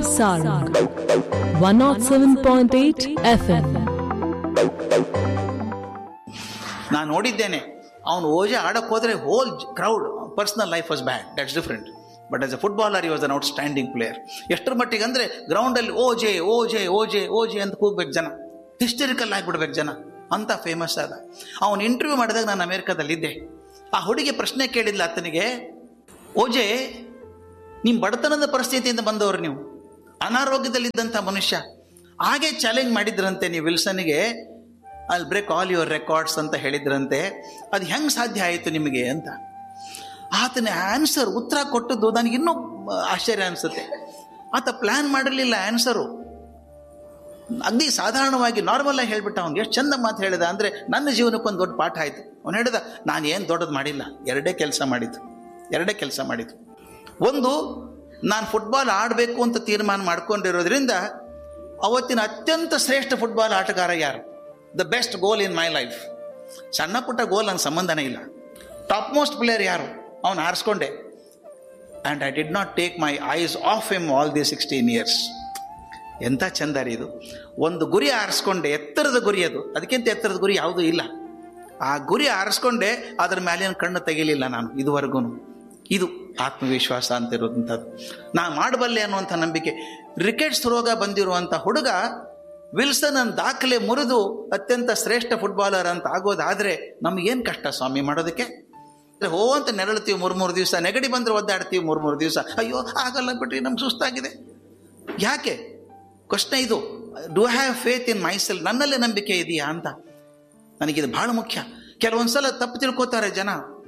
Sarang 107.8 FM. ನಾನು ನೋಡಿದ್ದೇನೆ ಅವನು ಓಜೆ ಆಡಕ್ಕೆ ಹೋದರೆ whole crowd personal life was bad that's different but as a footballer was an outstanding player ಎಷ್ಟರ ಮಟ್ಟಿಗೆ ಅಂದರೆ ಗ್ರೌಂಡಲ್ಲಿ ಓಜೆ ಓಜೆ ಓಜೆ ಓಜೆ ಅಂತ ಕೂಗ್ಬೇಕು ಜನ ಹಿಸ್ಟರಿಕಲ್ ಆಗಿಬಿಡ್ಬೇಕು ಜನ ಅಂತ ಫೇಮಸ್ ಆದ ಅವನು ಇಂಟರ್ವ್ಯೂ ಮಾಡಿದಾಗ ನಾನು ಅಮೇರಿಕಾದಲ್ಲಿದ್ದೆ ಆ ಹುಡುಗಿ ಪ್ರಶ್ನೆ ಕೇಳಿದ್ಲ ಆತನಿಗೆ ಓಜೆ ನಿಮ್ಮ ಬಡತನದ ಪರಿಸ್ಥಿತಿಯಿಂದ ಬಂದವರು ನೀವು ಅನಾರೋಗ್ಯದಲ್ಲಿದ್ದಂಥ ಮನುಷ್ಯ ಹಾಗೆ ಚಾಲೆಂಜ್ ಮಾಡಿದ್ರಂತೆ ನೀವು ವಿಲ್ಸನ್ಗೆ ಅಲ್ಲಿ ಬ್ರೇಕ್ ಆಲ್ ಯುವರ್ ರೆಕಾರ್ಡ್ಸ್ ಅಂತ ಹೇಳಿದ್ರಂತೆ ಅದು ಹೆಂಗೆ ಸಾಧ್ಯ ಆಯಿತು ನಿಮಗೆ ಅಂತ ಆತನ ಆನ್ಸರ್ ಉತ್ತರ ಕೊಟ್ಟದ್ದು ನನಗಿನ್ನೂ ಆಶ್ಚರ್ಯ ಅನಿಸುತ್ತೆ ಆತ ಪ್ಲ್ಯಾನ್ ಮಾಡಿರಲಿಲ್ಲ ಆನ್ಸರು ಅಗ್ದಿ ಸಾಧಾರಣವಾಗಿ ನಾರ್ಮಲ್ ಆಗಿ ಹೇಳ್ಬಿಟ್ಟ ಅವ್ನು ಎಷ್ಟು ಚಂದ ಮಾತು ಹೇಳಿದ ಅಂದರೆ ನನ್ನ ಜೀವನಕ್ಕೊಂದು ದೊಡ್ಡ ಪಾಠ ಆಯಿತು ಅವನು ಹೇಳಿದ ನಾನು ಏನು ದೊಡ್ಡದು ಮಾಡಿಲ್ಲ ಎರಡೇ ಕೆಲಸ ಮಾಡಿದ್ದು ಎರಡೇ ಕೆಲಸ ಮಾಡಿದ್ದು ಒಂದು ನಾನು ಫುಟ್ಬಾಲ್ ಆಡಬೇಕು ಅಂತ ತೀರ್ಮಾನ ಮಾಡ್ಕೊಂಡಿರೋದ್ರಿಂದ ಅವತ್ತಿನ ಅತ್ಯಂತ ಶ್ರೇಷ್ಠ ಫುಟ್ಬಾಲ್ ಆಟಗಾರ ಯಾರು the best goal in my life ಸಣ್ಣ ಪುಟ್ಟ ಗೋಲ್ ನನ್ನ ಸಂಬಂಧನೇ ಇಲ್ಲ ಟಾಪ್ ಮೋಸ್ಟ್ ಪ್ಲೇಯರ್ ಯಾರು ಅವನು ಆರಿಸ್ಕೊಂಡೆ and I did not take my eyes of M all the sixteen years ಎಂಥ ಚಂದ ರೀ ಇದು ಒಂದು ಗುರಿ ಆರಿಸ್ಕೊಂಡೆ ಎತ್ತರದ ಗುರಿ ಅದು ಅದಕ್ಕಿಂತ ಎತ್ತರದ ಗುರಿ ಯಾವುದೂ ಇಲ್ಲ ಆ ಗುರಿ ಆರಿಸ್ಕೊಂಡೆ ಅದರ ಮೇಲಿನ ಕಣ್ಣು ತೆಗಿಲಿಲ್ಲ ನಾನು ಇದುವರೆಗೂ ಇದು ಆತ್ಮವಿಶ್ವಾಸ ಅಂತ ಇರುವಂಥದ್ದು ನಾ ಮಾಡಬಲ್ಲೆ ಅನ್ನುವಂಥ ನಂಬಿಕೆ ರಿಕೆಟ್ಸ್ ರೋಗ ಬಂದಿರುವಂಥ ಹುಡುಗ ವಿಲ್ಸನ್ ಅನ್ನ ದಾಖಲೆ ಮುರಿದು ಅತ್ಯಂತ ಶ್ರೇಷ್ಠ ಫುಟ್ಬಾಲರ್ ಅಂತ ಆಗೋದಾದರೆ ನಮಗೇನು ಕಷ್ಟ ಸ್ವಾಮಿ ಮಾಡೋದಕ್ಕೆ ಹೋ ಅಂತ ನೆರಳ್ತೀವಿ ಮೂರು ಮೂರು ದಿವಸ ನೆಗಡಿ ಬಂದರೆ ಒದ್ದಾಡ್ತೀವಿ ಮೂರು ಮೂರು ದಿವಸ ಅಯ್ಯೋ ಆಗಲ್ಲ ಬಿಟ್ರಿ ನಮ್ಗೆ ಸುಸ್ತಾಗಿದೆ ಯಾಕೆ ಕ್ವಶ್ನೆ ಇದು do have faith in myself ನನ್ನಲ್ಲೇ ನಂಬಿಕೆ ಇದೆಯಾ ಅಂತ ನನಗಿದು ಭಾಳ ಮುಖ್ಯ ಕೆಲವೊಂದ್ಸಲ ತಪ್ಪು ತಿಳ್ಕೊತಾರೆ ಜನ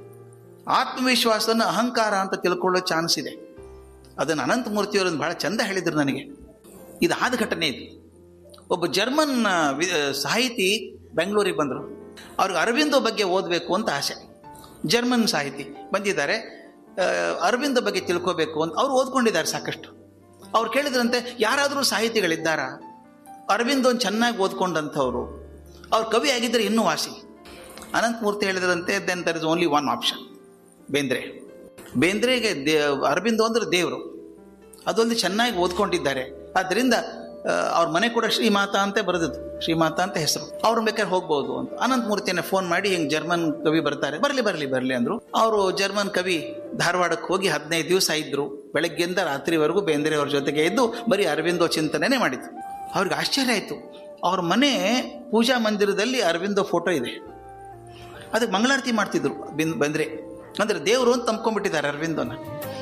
ಆತ್ಮವಿಶ್ವಾಸನ ಅಹಂಕಾರ ಅಂತ ತಿಳ್ಕೊಳ್ಳೋ ಚಾನ್ಸ್ ಇದೆ ಅದನ್ನು ಅನಂತಮೂರ್ತಿಯವರನ್ನು ಭಾಳ ಚಂದ ಹೇಳಿದರು ನನಗೆ ಇದು ಆದ ಘಟನೆ ಇದು ಒಬ್ಬ ಜರ್ಮನ್ ವಿ- ಸಾಹಿತಿ ಬೆಂಗಳೂರಿಗೆ ಬಂದರು ಅವ್ರಿಗೆ ಅರವಿಂದೋ ಬಗ್ಗೆ ಓದಬೇಕು ಅಂತ ಆಸೆ ಜರ್ಮನ್ ಸಾಹಿತಿ ಬಂದಿದ್ದಾರೆ ಆ, ಅರವಿಂದ ಬಗ್ಗೆ ತಿಳ್ಕೋಬೇಕು ಅಂತ ಅವ್ರು ಓದ್ಕೊಂಡಿದ್ದಾರೆ ಸಾಕಷ್ಟು ಅವ್ರು ಕೇಳಿದ್ರಂತೆ ಯಾರಾದರೂ ಸಾಹಿತಿಗಳಿದ್ದಾರಾ ಅರವಿಂದೋನ್ ಚೆನ್ನಾಗಿ ಓದ್ಕೊಂಡಂಥವ್ರು ಅವ್ರು ಕವಿ ಆಗಿದ್ದರೆ ಇನ್ನೂ ವಾಸಿ ಅನಂತಮೂರ್ತಿ ಹೇಳಿದ್ರಂತೆ then there is only one option Bendre ಬೇಂದ್ರೆಗೆ ದೇ ಅರವಿಂದೋ ಅಂದ್ರೆ ದೇವರು ಅದೊಂದು ಚೆನ್ನಾಗಿ ಓದ್ಕೊಂಡಿದ್ದಾರೆ ಆದ್ದರಿಂದ ಆ, ಅವ್ರ ಮನೆ ಕೂಡ ಶ್ರೀಮಾತ ಅಂತ ಬರೆದಿದ್ದು ಶ್ರೀಮಾತ ಅಂತ ಹೆಸರು ಅವ್ರು ಬೇಕಾದ್ರೆ ಹೋಗ್ಬೋದು ಅಂತ ಅನಂತಮೂರ್ತಿಯನ್ನ ಫೋನ್ ಮಾಡಿ ಹಿಂಗೆ ಜರ್ಮನ್ ಕವಿ ಬರ್ತಾರೆ ಬರಲಿ ಬರಲಿ ಬರಲಿ ಅಂದರು ಅವರು ಜರ್ಮನ್ ಕವಿ ಧಾರವಾಡಕ್ಕೆ ಹೋಗಿ ಹದಿನೈದು ದಿವಸ ಇದ್ರು ಬೆಳಗ್ಗೆಯಿಂದ ರಾತ್ರಿವರೆಗೂ ಬೇಂದ್ರೆ ಅವ್ರ ಜೊತೆಗೆ ಇದ್ದು ಬರೀ ಅರವಿಂದೋ ಚಿಂತನೆ ಮಾಡಿದ್ರು ಅವ್ರಿಗೆ ಆಶ್ಚರ್ಯ ಆಯಿತು ಅವ್ರ ಮನೆ ಪೂಜಾ ಮಂದಿರದಲ್ಲಿ ಅರವಿಂದೋ ಫೋಟೋ ಇದೆ ಅದಕ್ಕೆ ಮಂಗಳಾರತಿ ಮಾಡ್ತಿದ್ರು ಬಿನ್ ಬಂದರೆ ಅಂದರೆ ದೇವರು ಅಂತ ತಂಬ್ಕೊಂಡ್ಬಿಟ್ಟಿದ್ದಾರೆ ಅರವಿಂದೋನ